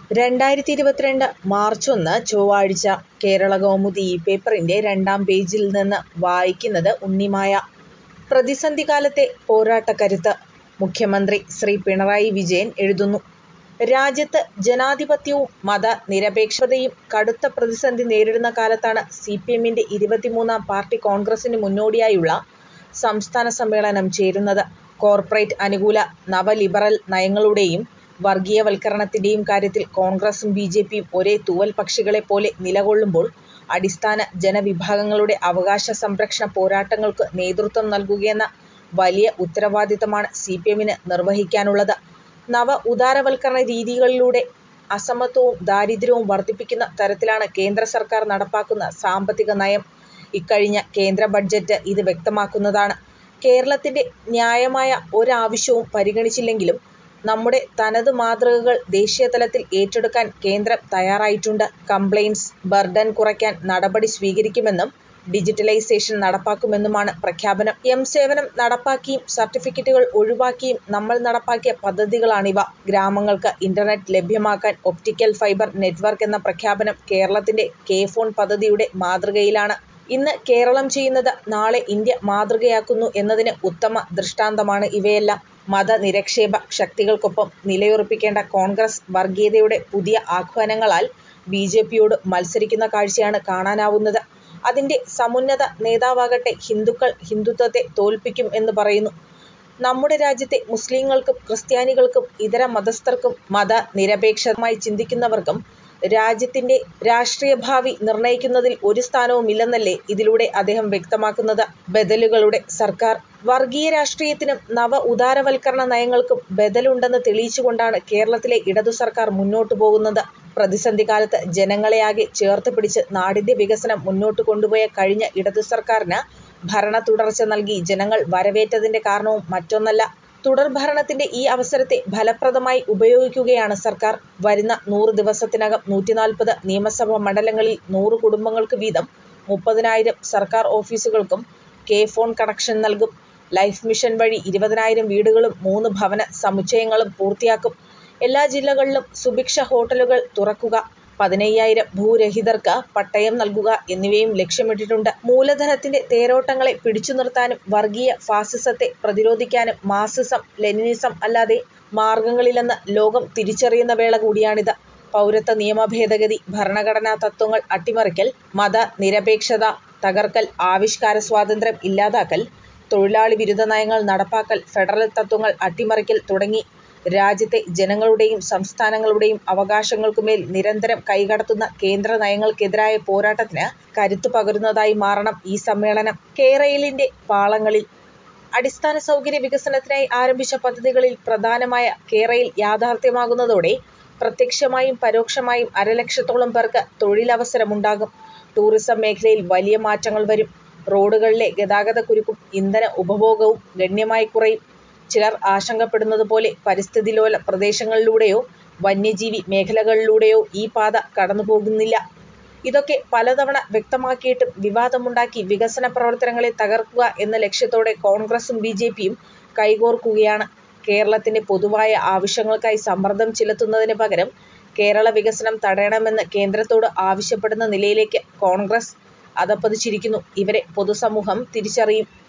രണ്ടായിരത്തി ഇരുപത്തിരണ്ട് മാർച്ച് ഒന്ന് ചൊവ്വാഴ്ച കേരളകൗമുദി ഈ പേപ്പറിന്റെ രണ്ടാം പേജിൽ നിന്ന് വായിക്കുന്നത് ഉണ്ണിമായ. പ്രതിസന്ധിക്കാലത്തെ പോരാട്ടക്കരുത്ത് മുഖ്യമന്ത്രി ശ്രീ പിണറായി വിജയൻ എഴുതുന്നു. രാജ്യത്ത് ജനാധിപത്യവും മതനിരപേക്ഷതയും കടുത്ത പ്രതിസന്ധി നേരിടുന്ന കാലത്താണ് സിപിഎമ്മിന്റെ ഇരുപത്തിമൂന്നാം പാർട്ടി കോൺഗ്രസിന് മുന്നോടിയായുള്ള സംസ്ഥാന സമ്മേളനം ചേരുന്നത്. കോർപ്പറേറ്റ് അനുകൂല നവലിബറൽ നയങ്ങളുടെയും വർഗീയവൽക്കരണത്തിന്റെയും കാര്യത്തിൽ കോൺഗ്രസും ബിജെപിയും ഒരേ തൂവൽപക്ഷികളെപ്പോലെ നിലകൊള്ളുമ്പോൾ അടിസ്ഥാന ജനവിഭാഗങ്ങളുടെ അവകാശ സംരക്ഷണ പോരാട്ടങ്ങൾക്കു നേതൃത്വം നൽകുകയെന്ന വലിയ ഉത്തരവാദിത്തമാണ് സിപിഎമ്മിന് നിർവഹിക്കാനുള്ളത്. നവ ഉദാരവൽക്കരണ രീതികളിലൂടെ അസമത്വവും ദാരിദ്ര്യവും വർധിപ്പിക്കുന്ന തരത്തിലാണ് കേന്ദ്ര സർക്കാർ നടപ്പാക്കുന്ന സാമ്പത്തിക നയം. ഇക്കഴിഞ്ഞ കേന്ദ്ര ബഡ്ജറ്റ് ഇത് വ്യക്തമാക്കുന്നതാണ്. കേരളത്തിന്റെ ന്യായമായ ഒരാവശ്യവും പരിഗണിച്ചില്ലെങ്കിലും നമ്മുടെ തനത് മാതൃകകൾ ദേശീയതലത്തിൽ ഏറ്റെടുക്കാൻ കേന്ദ്രം തയ്യാറായിട്ടുണ്ട്. കംപ്ലയൻസ് ബർഡൻ കുറയ്ക്കാൻ നടപടി സ്വീകരിക്കുമെന്നും ഡിജിറ്റലൈസേഷൻ നടപ്പാക്കുമെന്നുമാണ് പ്രഖ്യാപനം. എം-സേവനം നടപ്പാക്കിയും സർട്ടിഫിക്കറ്റുകൾ ഒഴിവാക്കിയും നമ്മൾ നടപ്പാക്കിയ പദ്ധതികളാണിവ. ഗ്രാമങ്ങൾക്ക് ഇന്റർനെറ്റ് ലഭ്യമാക്കാൻ ഒപ്റ്റിക്കൽ ഫൈബർ നെറ്റ്വർക്ക് എന്ന പ്രഖ്യാപനം കേരളത്തിന്റെ കെ ഫോൺ പദ്ധതിയുടെ മാതൃകയിലാണ്. ഇന്ന് കേരളം ചെയ്യുന്നത് നാളെ ഇന്ത്യ മാതൃകയാക്കുന്നു എന്നതിന് ഉത്തമ ദൃഷ്ടാന്തമാണ് ഇവയെല്ലാം. മതനിരപേക്ഷ ശക്തികൾക്കൊപ്പം നിലയുറപ്പിക്കേണ്ട കോൺഗ്രസ് വർഗീയതയുടെ പുതിയ ആഹ്വാനങ്ങളാൽ ബിജെപിയോട് മത്സരിക്കുന്ന കാഴ്ചയാണ് കാണാനാവുന്നത്. അതിന്റെ സമുന്നത നേതാവാകട്ടെ ഹിന്ദുക്കൾ ഹിന്ദുത്വത്തെ തോൽപ്പിക്കും എന്ന് പറയുന്നു. നമ്മുടെ രാജ്യത്തെ മുസ്ലിംകൾക്കും ക്രിസ്ത്യാനികൾക്കും ഇതര മതസ്ഥർക്കും മതനിരപേക്ഷമായി ചിന്തിക്കുന്നവർക്കും രാജ്യത്തിന്റെ രാഷ്ട്രീയഭാവി നിർണയിക്കുന്നതിൽ ഒരു സ്ഥാനവുമില്ലെന്നല്ലേ ഇതിലൂടെ അദ്ദേഹം വ്യക്തമാക്കുന്നത്. ബദലുകളുടെ സർക്കാർ. വർഗീയ രാഷ്ട്രീയത്തിനും നവ ഉദാരവൽക്കരണ നയങ്ങൾക്കും ബദലുണ്ടെന്ന് തെളിയിച്ചുകൊണ്ടാണ് കേരളത്തിലെ ഇടതുസർക്കാർ മുന്നോട്ടു പോകുന്നത്. പ്രതിസന്ധിക്കാലത്ത് ജനങ്ങളെയാകെ ചേർത്തുപിടിച്ച് നാടിന്റെ വികസനം മുന്നോട്ടു കൊണ്ടുപോയ കഴിഞ്ഞ ഇടതുസർക്കാരിന് ഭരണത്തുടർച്ച നൽകി ജനങ്ങൾ വരവേറ്റതിന്റെ കാരണവും മറ്റൊന്നല്ല. തുടർഭരണത്തിന്റെ ഈ അവസരത്തെ ഫലപ്രദമായി ഉപയോഗിക്കുകയാണ് സർക്കാർ. വരുന്ന നൂറ് ദിവസത്തിനകം നൂറ്റിനാൽപ്പത് നിയമസഭാ മണ്ഡലങ്ങളിൽ നൂറ് കുടുംബങ്ങൾക്ക് വീതം മുപ്പതിനായിരം സർക്കാർ ഓഫീസുകൾക്കും കെ ഫോൺ കണക്ഷൻ നൽകും. ലൈഫ് മിഷൻ വഴി ഇരുപതിനായിരം വീടുകളും മൂന്ന് ഭവന സമുച്ചയങ്ങളും പൂർത്തിയാക്കും. എല്ലാ ജില്ലകളിലും സുഭിക്ഷ ഹോട്ടലുകൾ തുറക്കുക, പതിനയ്യായിരം ഭൂരഹിതർക്ക് പട്ടയം നൽകുക എന്നിവയും ലക്ഷ്യമിട്ടിട്ടുണ്ട്. മൂലധനത്തിന്റെ തേരോട്ടങ്ങളെ പിടിച്ചുനിർത്താനും വർഗീയ ഫാസിസത്തെ പ്രതിരോധിക്കാനും മാർക്സിസം ലെനിനിസം അല്ലാതെ മാർഗങ്ങളില്ലെന്ന് ലോകം തിരിച്ചറിയുന്ന വേള കൂടിയാണിത്. പൗരത്വ നിയമ ഭേദഗതി, ഭരണഘടനാ തത്വങ്ങൾ അട്ടിമറിക്കൽ, മതനിരപേക്ഷത തകർക്കൽ, ആവിഷ്കാര സ്വാതന്ത്ര്യം ഇല്ലാതാക്കൽ, തൊഴിലാളി വിരുദ്ധ നയങ്ങൾ നടപ്പാക്കൽ, ഫെഡറൽ തത്വങ്ങൾ അട്ടിമറിക്കൽ തുടങ്ങി രാജ്യത്തെ ജനങ്ങളുടെയും സംസ്ഥാനങ്ങളുടെയും അവകാശങ്ങൾക്കുമേൽ നിരന്തരം കൈകടത്തുന്ന കേന്ദ്ര നയങ്ങൾക്കെതിരായ പോരാട്ടത്തിന് കരുത്തു പകരുന്നതായി മാറണം ഈ സമ്മേളനം. കെയ്റെയിലിന്റെ പാളങ്ങളിൽ. അടിസ്ഥാന സൗകര്യ വികസനത്തിനായി ആരംഭിച്ച പദ്ധതികളിൽ പ്രധാനമായ കെയ്റെയിൽ യാഥാർഥ്യമാകുന്നതോടെ പ്രത്യക്ഷമായും പരോക്ഷമായും അരലക്ഷത്തോളം പേർക്ക് തൊഴിലവസരമുണ്ടാകും. ടൂറിസം മേഖലയിൽ വലിയ മാറ്റങ്ങൾ വരും. റോഡുകളിലെ ഗതാഗതക്കുരുക്കും ഇന്ധന ഉപഭോഗവും ഗണ്യമായി കുറയും. ചിലർ ആശങ്കപ്പെടുന്നതുപോലെ പരിസ്ഥിതിലോല പ്രദേശങ്ങളിലൂടെയോ വന്യജീവി മേഖലകളിലൂടെയോ ഈ പാത കടന്നുപോകുന്നില്ല. ഇതൊക്കെ പലതവണ വ്യക്തമാക്കിയിട്ടും വിവാദമുണ്ടാക്കി വികസന പ്രവർത്തനങ്ങളെ തകർക്കുക എന്ന ലക്ഷ്യത്തോടെ കോൺഗ്രസും ബിജെപിയും കൈകോർക്കുകയാണ്. കേരളത്തിന്റെ പൊതുവായ ആവശ്യങ്ങൾക്കായി സമ്മർദം ചെലുത്തുന്നതിന് പകരം കേരള വികസനം തടയണമെന്ന് കേന്ദ്രത്തോട് ആവശ്യപ്പെടുന്ന നിലയിലേക്ക് കോൺഗ്രസ് അധഃപതിച്ചിരിക്കുന്നു. ഇവരെ പൊതുസമൂഹം തിരിച്ചറിയും.